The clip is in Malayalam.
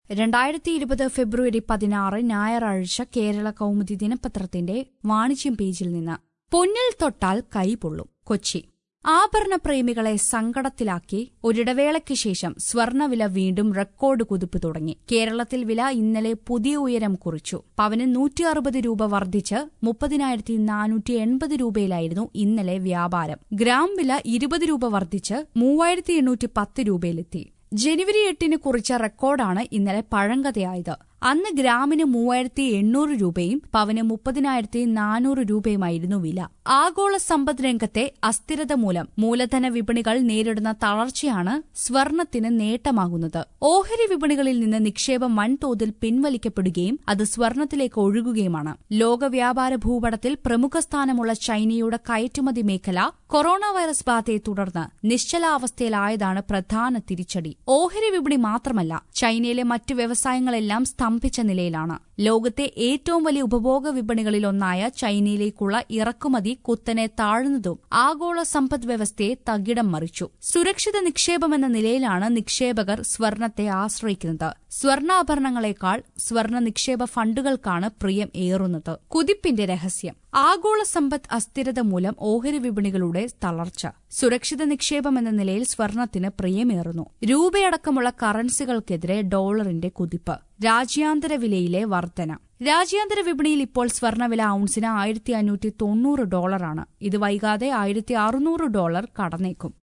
രണ്ടായിരത്തി ഇരുപത് ഫെബ്രുവരി പതിനാറ് ഞായറാഴ്ച കേരള കൗമുദി ദിനപത്രത്തിന്റെ വാണിജ്യം പേജിൽ നിന്ന് പൊന്നിൽ തൊട്ടാൽ കൈ പൊള്ളും കൊച്ചി ആഭരണ പ്രേമികളെ സങ്കടത്തിലാക്കി ഒരിടവേളയ്ക്ക് ശേഷം സ്വർണവില വീണ്ടും റെക്കോർഡ് കുതിപ്പ് തുടങ്ങി കേരളത്തിൽ വില ഇന്നലെ പുതിയ ഉയരം കുറിച്ചു പവന് നൂറ്റി അറുപത് രൂപ വർദ്ധിച്ച് മുപ്പതിനായിരത്തി നാനൂറ്റി എൺപത് രൂപയിലായിരുന്നു ഇന്നലെ വ്യാപാരം ഗ്രാം വില ഇരുപത് രൂപ വർദ്ധിച്ച് മൂവായിരത്തി എണ്ണൂറ്റി പത്ത് രൂപയിലെത്തി ജനുവരി എട്ടിന് കുറിച്ച റെക്കോർഡാണ് ഇന്നലെ പഴങ്കഥയായത് അന്ന് ഗ്രാമിന് മൂവായിരത്തി എണ്ണൂറ് രൂപയും പവന് മുപ്പതിനായിരത്തി നാനൂറ് രൂപയുമായിരുന്നു വില ആഗോള സമ്പദ് രംഗത്തെ അസ്ഥിരത മൂലം മൂലധന വിപണികൾ നേരിടുന്ന തളർച്ചയാണ് സ്വർണത്തിന് നേട്ടമാകുന്നത് ഓഹരി വിപണികളിൽ നിന്ന് നിക്ഷേപം വൻതോതിൽ പിൻവലിക്കപ്പെടുകയും അത് സ്വർണത്തിലേക്ക് ഒഴുകുകയുമാണ് ലോക വ്യാപാര ഭൂപടത്തിൽ പ്രമുഖ സ്ഥാനമുള്ള ചൈനയുടെ കയറ്റുമതി മേഖല കൊറോണ വൈറസ് ബാധയെ തുടർന്ന് നിശ്ചലാവസ്ഥയിലായതാണ് പ്രധാന തിരിച്ചടി ഓഹരി വിപണി മാത്രമല്ല ചൈനയിലെ മറ്റു വ്യവസായങ്ങളെല്ലാം സ്തംഭിച്ച നിലയിലാണ് ലോകത്തെ ഏറ്റവും വലിയ ഉപഭോഗ വിപണികളിലൊന്നായ ചൈനയിലേക്കുള്ള ഇറക്കുമതി കുത്തനെ താഴ്ന്നതും ആഗോള സമ്പദ് വ്യവസ്ഥയെ തകിടം മറിച്ചു സുരക്ഷിത നിക്ഷേപമെന്ന നിലയിലാണ് നിക്ഷേപകർ സ്വർണത്തെ ആശ്രയിക്കുന്നത് സ്വർണ്ണാഭരണങ്ങളെക്കാൾ സ്വർണ്ണ നിക്ഷേപ ഫണ്ടുകൾക്കാണ് പ്രിയം ഏറുന്നത് കുതിപ്പിന്റെ രഹസ്യം ആഗോള സമ്പദ് അസ്ഥിരത മൂലം ഓഹരി വിപണികളുടെ തളർച്ച സുരക്ഷിത നിക്ഷേപം എന്ന നിലയിൽ സ്വർണത്തിന് പ്രിയമേറുന്നു രൂപയടക്കമുള്ള കറൻസികൾക്കെതിരെ ഡോളറിന്റെ കുതിപ്പ് രാജ്യാന്തര വിലയിലെ വർധന രാജ്യാന്തര വിപണിയിൽ ഇപ്പോൾ സ്വർണ്ണവില ഔൺസിന് ആയിരത്തി അഞ്ഞൂറ്റി തൊണ്ണൂറ് ഡോളറാണ് ഇത് വൈകാതെ ആയിരത്തി അറുന്നൂറ് ഡോളർ കടന്നേക്കും